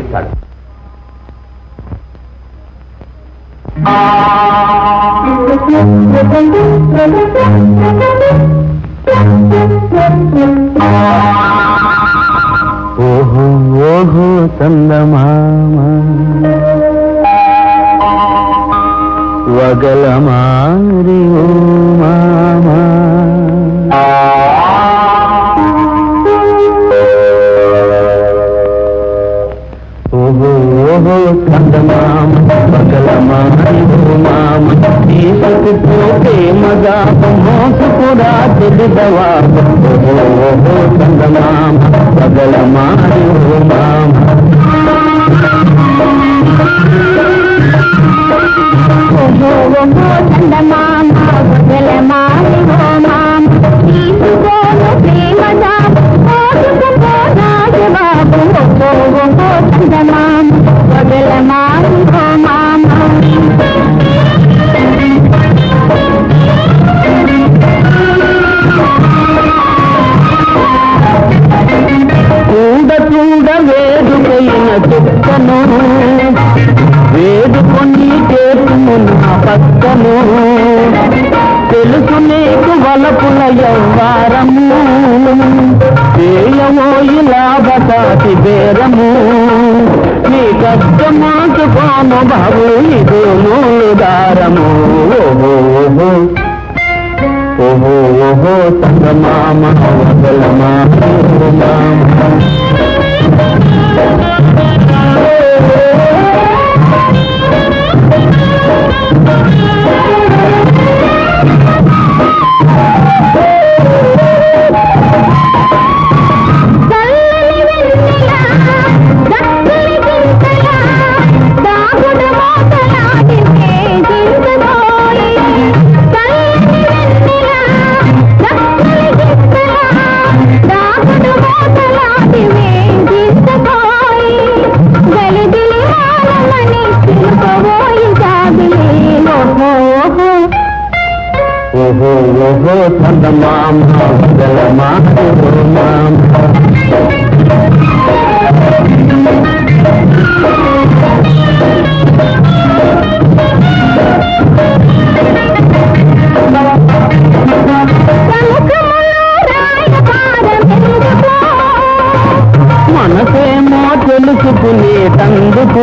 ఇస్తాడు ఓహో ఓహో చందమామ వగలమారి ఓ మామా ఓహో ఓహో చందమామ పగలమారి ఓ మామ తీసుకుపో ప్రేమగా మోసుకురా తెలిదవా ఓహో ఓహో చందమామ పగలమారి ఓ మామ చూడ చూడ వేడుకైన చుక్కను వేడుకొని చేతుము నా పక్కను తెలుసు నీకు వలపుల యవ్వారము చేయమోయి లాభసాటి బేరము నీ కష్టమాచుకోను బాబు ఇది మూలు దారము ఓహో ఓహో ఓహో ఓహో సంగమామ వదలమా మామ ఓహో ఓహో చందమామ వదలమా మామ మనసేమో తెలుసుకునేటందుకు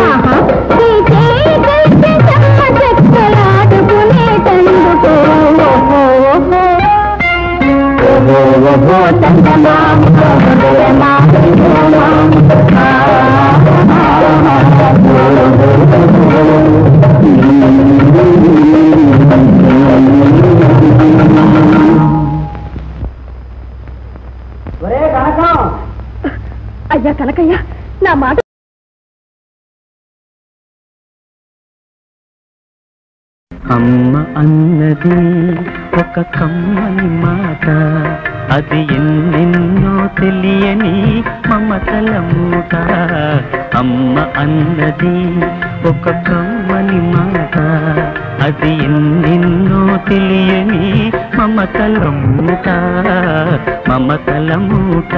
ఓహో ఓహో చందమామ వదలమా అయ్యా కనకయ్య నా మాట అమ్మ అన్నది ఒక కమ్మని మాట అది ఎన్నెన్నో తెలియని మమతల మూట అమ్మ అన్నది ఒక కమ్మని మాట అది ఎన్నెన్నో తెలియని మమతల మూట మమతల మూట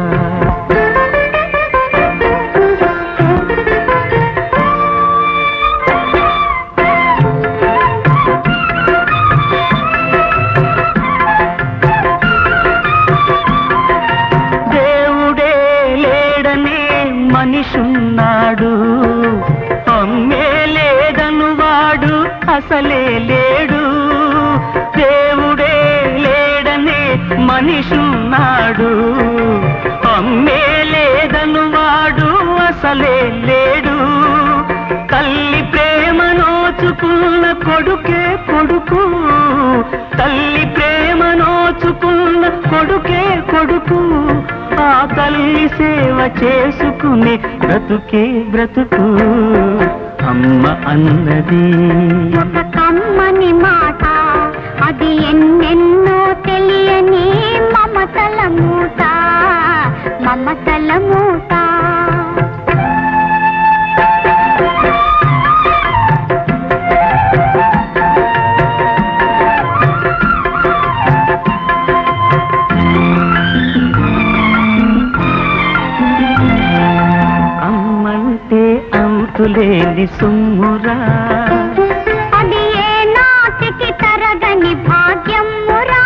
దేవుడే లేడనే మనిషున్నాడు అమ్మే లేదను వాడు అసలే లేడు దేవుడే లేడనే మనిషున్నాడు అమ్మే లేదను వాడు అసలే లేడు తల్లి ప్రేమ నోచుకున్న కొడుకే కొడుకు తల్లి ప్రేమ నోచుకున్న కొడుకే కొడుకు ఆ తల్లి సేవ చేసుకునే బ్రతుకే బ్రతుకు అమ్మ అన్నది ఒక కమ్మని మాట అది ఎన్నెన్నో తెలియని మమతల మూట మమతల మూట అమ్మ అంతులేని సుమ్మురా అది ఏ నాటికి తరగని భాగ్యమురా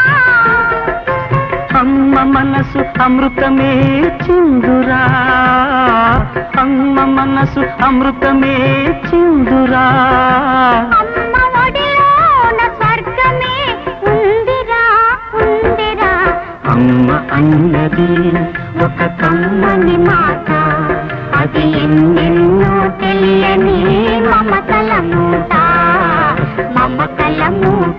అమ్మ మనసు అమృతమే చిందురా అమ్మ మనసు అమృతమే చిందురా అమ్మ ఒడిలోన స్వర్గమే ఉందిరా ఉందిరా అమ్మ అన్నది ఒక కమ్మని మాట అది ఎన్నెన్నో తెలియని మమతల మూట మమతల మూట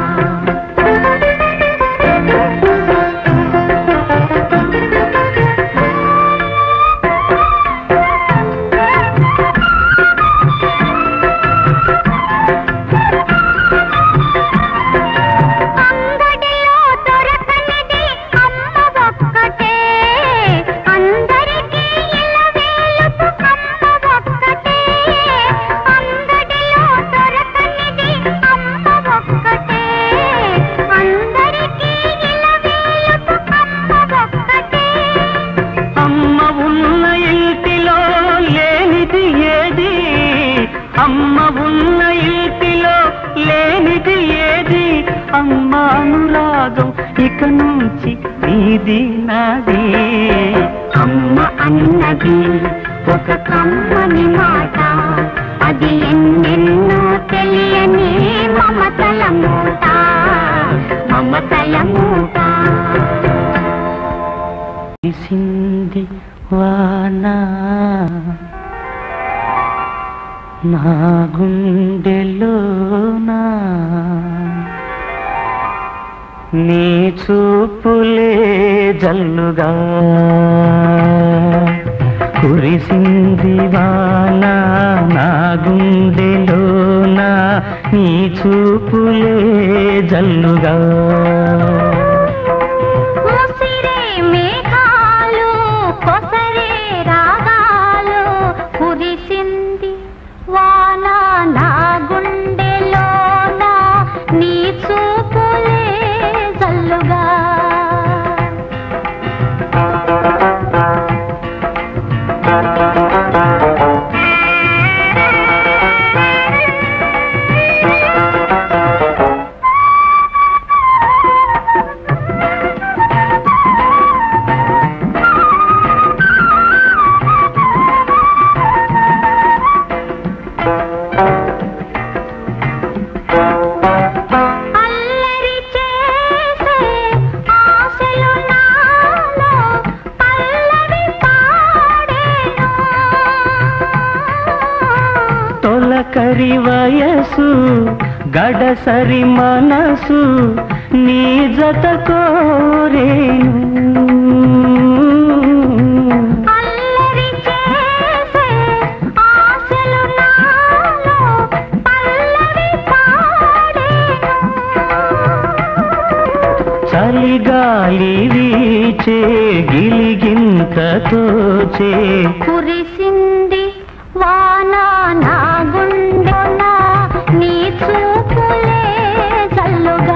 అంగడిలో దొరకనిది అమ్మ ఒక్కటే అందరికీ ఇలవేలుపు అమ్మ ఒక్కటే అంగడిలో దొరకనిది అమ్మ ఒక్కటే అందరికీ ఇలవేలుపు అమ్మ ఒక్కటే అమ్మ ఉన్న ఇంటిలో లేనిది ఏది అమ్మ ఉన్న ఇంటిలో లేనిది ఏది అమ్మ అనురాగం ఇక నుంచి నీది నాది అమ్మ అన్నది ఒక కమ్మని మాట అది ఎన్నెన్నో తెలియని మమతల మూట మమతల మూట కురిసింది వాన నా గుండెలోనా నీ చూపులే జల్లుగా కురిసింది వాన నా గుండెలోనా నీ చూపులే జల్లుగా ముసిరే మేఘాలు కొసరే రాగాలు కురిసింది వాన నా గుండెలోన నీ చూపులే జల్లుగా అల్లరి చేసే ఆశలు నాలో పల్లవి పాడేను తొలకరి వయసు గడసరి మనసు నీ జత కోరేను అల్లరి చేసే ఆశలు నాలో పల్లవి పాడేను చలిగాలి వీచే గిలిగింత తోచే కురిసింది వాన నా గుండెన నీ చూపులే జల్లుగా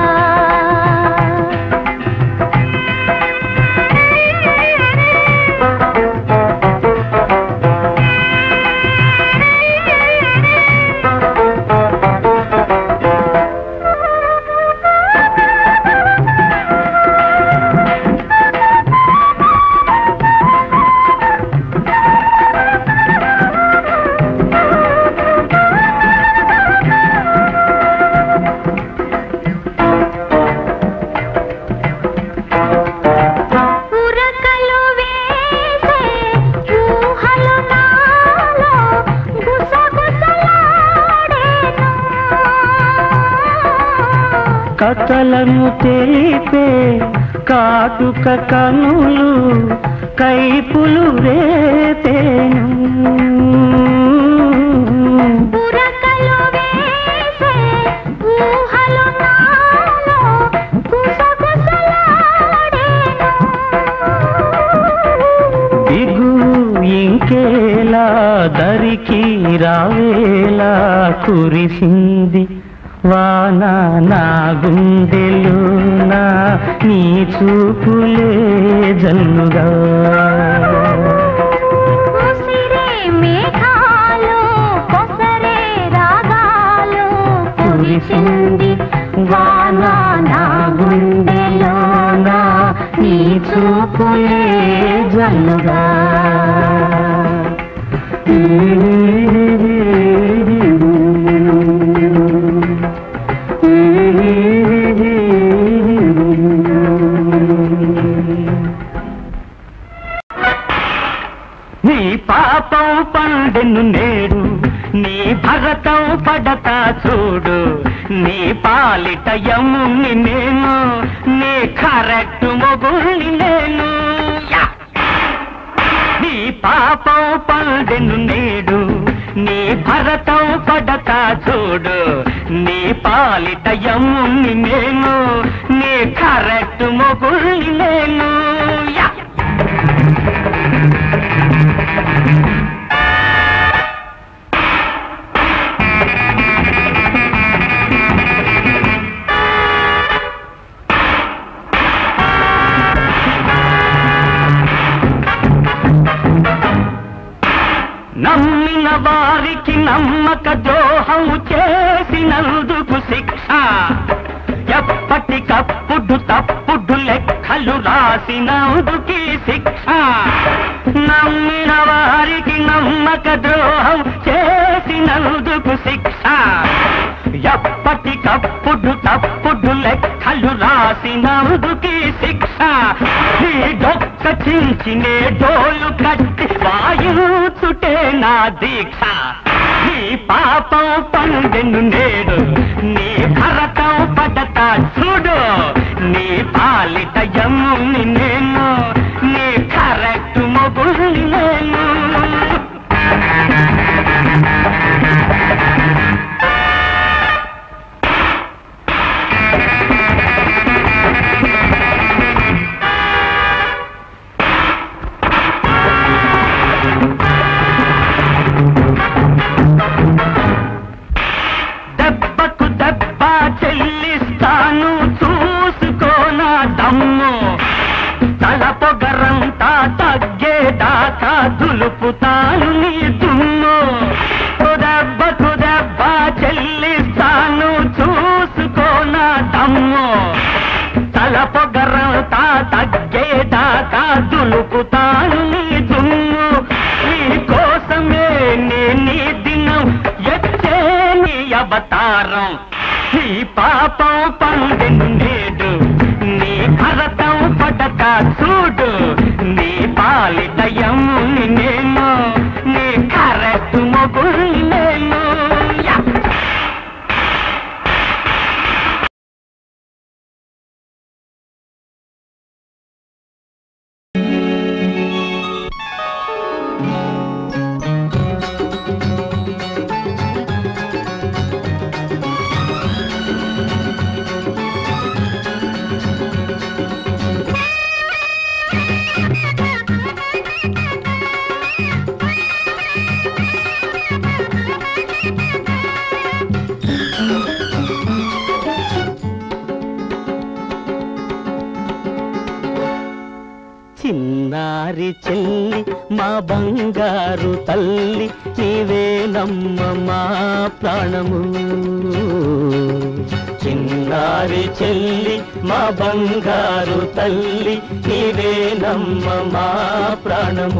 ఉరకలు వేసే ఊహలు నాలో గుసగుసలాడేను కథలను తెలిపే కాటుక కనులు కైపులు రేపేను ఉరకలు వేసే ఊహలు నాలో గుసగుసలాడేను దిగు ఇంకేలా దరికి రావేలా కురిసింది వాన నా గుండెలోనా నీ చూపులే జల్లుగా ఉసిరే మేఘాలు కురిసింది వాన నా గుండెలోన నీ చూపులే జల్లుగా నీ పాపం పండెను నేడు నీ భరతం పడతా చూడు నీ పాలిట యముని నేను నీ కరెక్ట్ మొగుల్ని నేను యా! నీ పాపం పండెను నేడు నీ భరతం పడతా చూడు నీ పాలిట యముని నేను నీ కరెక్ట్ మొగుల్ని నేను యా నమ్మిన వారికి నమ్మక ద్రోహం చేసినందుకు శిక్ష ఎప్పటికప్పుడు తప్పుడు లెక్కలు రాసినందుకి శిక్ష నమ్మిన వారికి నమ్మక ద్రోహం చేసినందుకు శిక్ష ఎప్పటికప్పుడు తప్పుడు లెక్కలు రాసినందుకి శిక్ష ఈ డొక్క చించినే డోలు కట్టి వాయుచుటే నా దీక్ష నీ పాపం పండెను నేడు నీ భరతం పడతా చూడు నీ పాలిట యముని నేను నీ కరెక్ట్ మొగుల్ని నేను దెబ్బకు దెబ్బ చెల్లిస్తాను చూసుకోనా దమ్ము తల పొగరంతా తగ్గేదాకా దులుపుతాను నీ దుమ్ము ఓ దెబ్బకు దెబ్బ చెల్లిస్తాను చూసుకోనా దమ్ము తల పొగరంతా తగ్గేదాకా దులుపుతాను నీ దుమ్ము నీ కోసమే నే నీ దినం ఎచ్చే నీ అవతారం నీ పాపం పండెను నేడు నీ భరతం పడక చూడు నీ పాలిటయముని నేను నీ కరెక్ట్ మొగుల్ని నేను యా! చిన్నారి చెల్లి మా బంగారు తల్లి నీవేనమ్మ మా ప్రాణము చిన్నారి చెల్లి మా బంగారు తల్లి నీవేనమ్మ మా ప్రాణము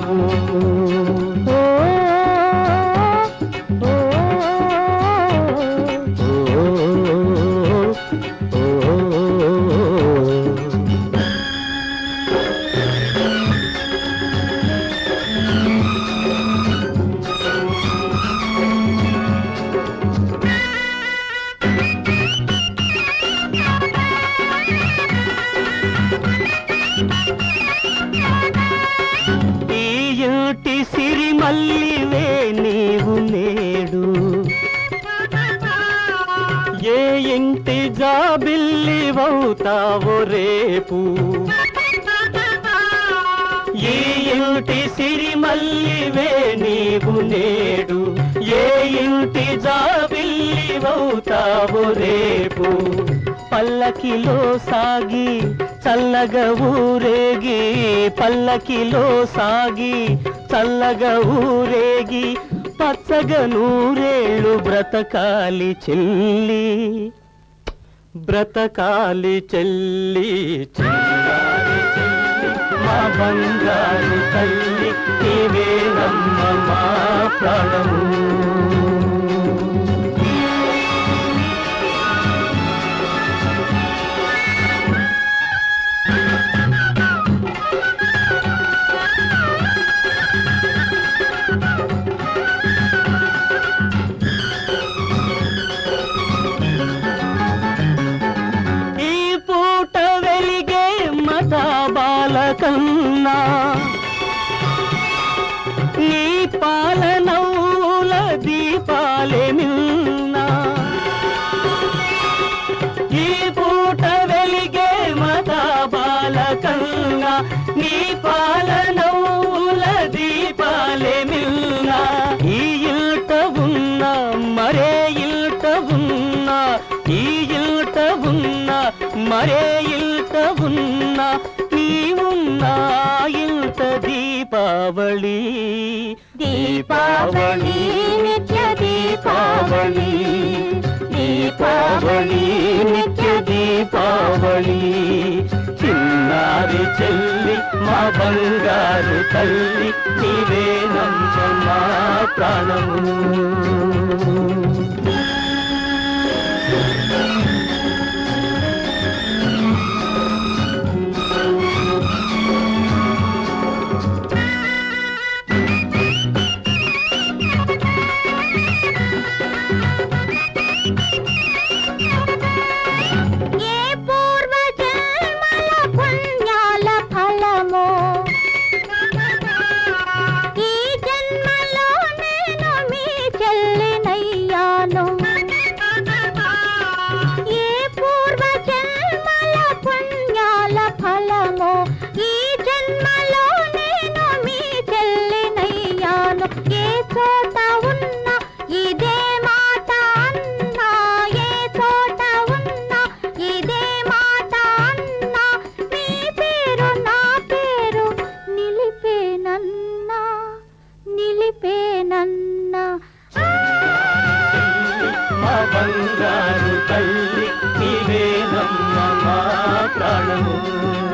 ఈ ఇంటి సిరిమల్లివే నీవు నేడు ఏ ఇంటి జాబిల్లివవుతావో రేపు ఈ ఇంటి సిరిమల్లివే నీవు నేడు ఏ ఇంటి జాబిల్లివవుతావో రేపు పల్లకిలో సాగి చల్లగా ఊరేగి పల్లకిలో సాగి చల్లగా ఊరేగి పచ్చగా నూరేళ్ళు బ్రతకాలి చెల్లి బ్రతకాలి చెల్లి చిన్నారి చెల్లి మా బంగారు తల్లి నీవేనమ్మ మా ప్రాణము ఈ పూట వెలిగే మత బాలకన్నా నీ పాలనౌల దీపాలే మిన్నా ఈ పూట వెలిగే మత బాలకన్నా నీ పాలనౌల దీపాలే మిన్నా ఈ ఇల్ట ఉన్న మరే ఇల్ట ఉన్న ఈ ఇల్ట ఉన్న మరే ఇల్ట ఉన్న నీవున్నా ఇల్ట దీపావళి దీపావళి నిత్య దీపావళి దీపావళి నిత్య దీపావళి చిన్నారి చెల్లి మా బంగారు తల్లి నీవేనమ్మ మా ప్రాణము ఏ పూర్వ జన్మల పుణ్యాల ఫలమో ఈ జన్మలో నేను మీ చెల్లినయ్యాను ఏ పూర్వ జన్మల పుణ్యాల ఫలమో ఈ జన్మలో నేను మీ చెల్లినయ్యాను ఏ చోట ఉన్నా ఇదే మాట అన్నా ఏ చోట ఉన్నా ఇదే మాట అన్నా మీ పేరు నా పేరు నిలిపేనన్నా నిలిపేనన్నా మా బంగారు తల్లి నీవేనమ్మ మా ప్రాణము